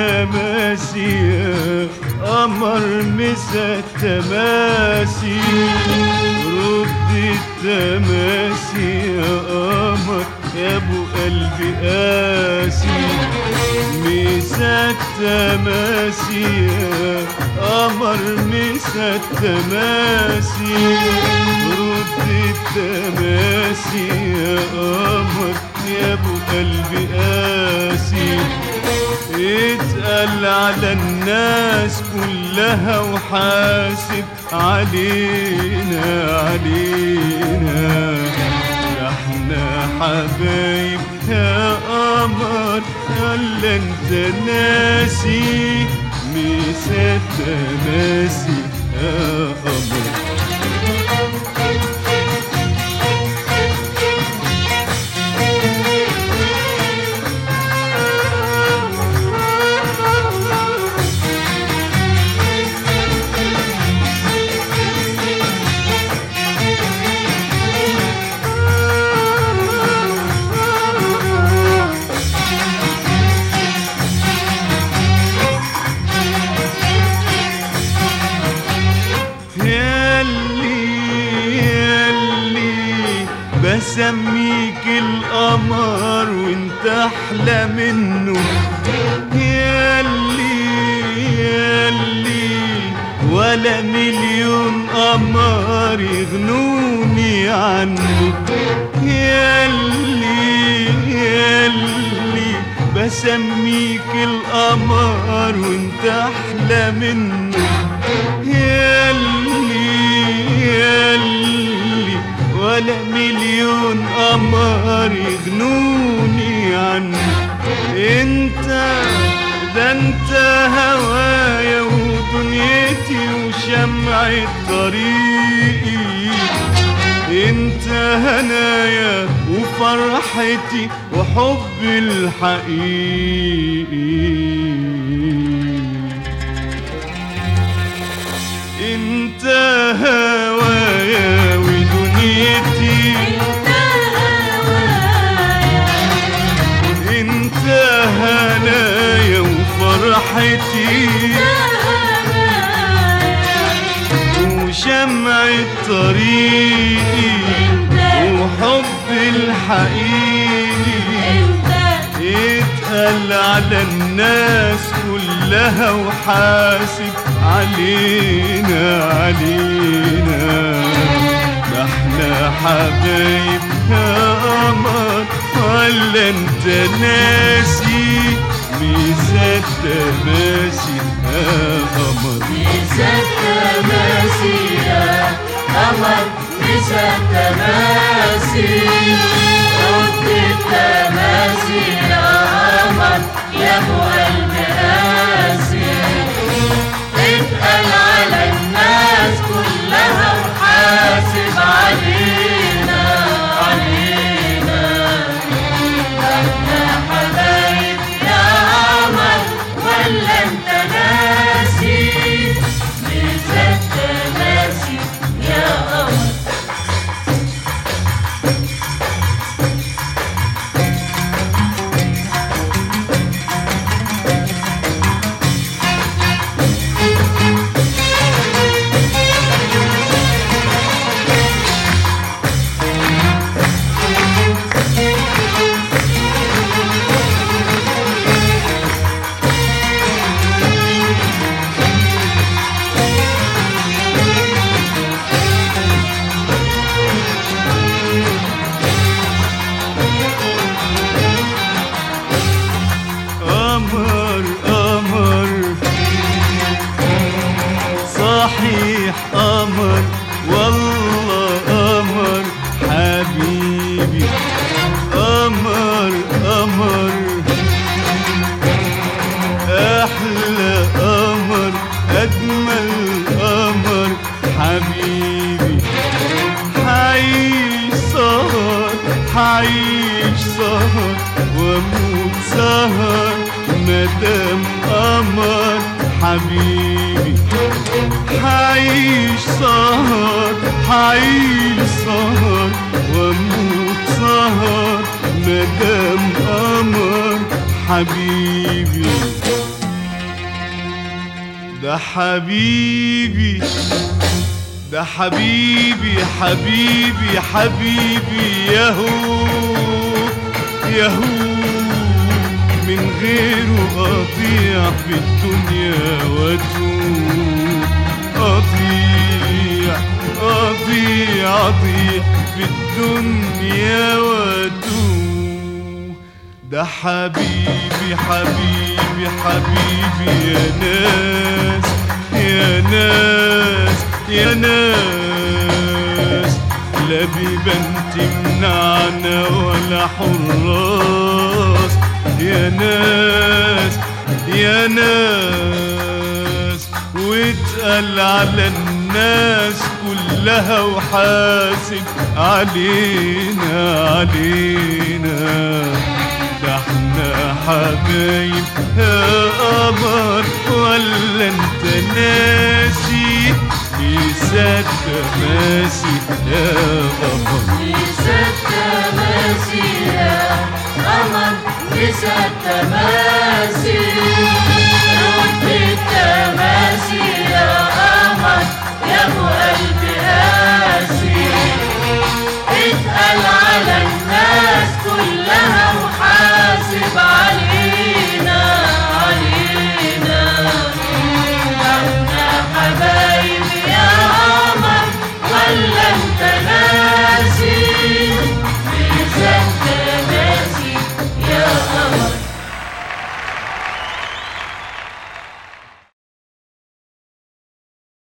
التماسي يا قمر مسا التماسي رد التماسي يا قمر يا ابو قلبي قاسي مسا التماسي يا قمر مسا التماسي رد التماسي يا قمر يا ابو قلبي قاسي اتقل على الناس كلها وحاسب علينا علينا ده احنا حبايب يا قمر يلا انت ناسي مسات ناسي يا قمر ياللي ياللي بسميك القمر وانت احلى منه ياللي ياللي ولا مليون قمر يغنوني عنه ياللي ياللي بسميك القمر وانت احلى منه ياللي ياللي ولا مليون قمر يغنوني عنه انت ده انت هوايا ودنيتي وشمع طريقي انت هنايا وفرحتي وحبي الحقيقي انت هوايا ودنيتي انت هنايا وفرحتي وشمع طريقي وحب الحقيقي اتقل على الناس كلها وحاسب علينا علينا ده احنا حبايب يا قمر ولا انت ناسي ميزات تماسي يا قمر مسات تماسي يا قمر مسات تماسي رد التماسي يا قمر يا ابو قلب قاسي اتقل على الناس كلها وحاسب علينا علينا احنا حبايب يا قمر ولا انت ناسي مسات تماسي يا قمر قمر قمر صحيح قمر والله قمر حبيبي قمر قمر احلى قمر اجمل قمر حبيبي حعيش سهر حعيش سهر واموت سهر مدام قمر حبيبي حعيش سهر حعيش سهر واموت سهر مدام قمر حبيبي ده حبيبي ده حبيبي حبيبي حبيبي يهو يهو من غيره أضيع في الدنيا وأتوه أضيع أضيع أضيع في الدنيا وأتوه ده حبيبي حبيبي حبيبي يا ناس يا ناس يا ناس لا بيبان تمنعنا ولا حراس يا ناس يا ناس واتقل على الناس كلها وحاسب علينا علينا ده احنا حبايب يا قمر ولا انت ناسي لسه تماسي يا قمر لسه التماسي يا قمر لسه التماسي رد التماسي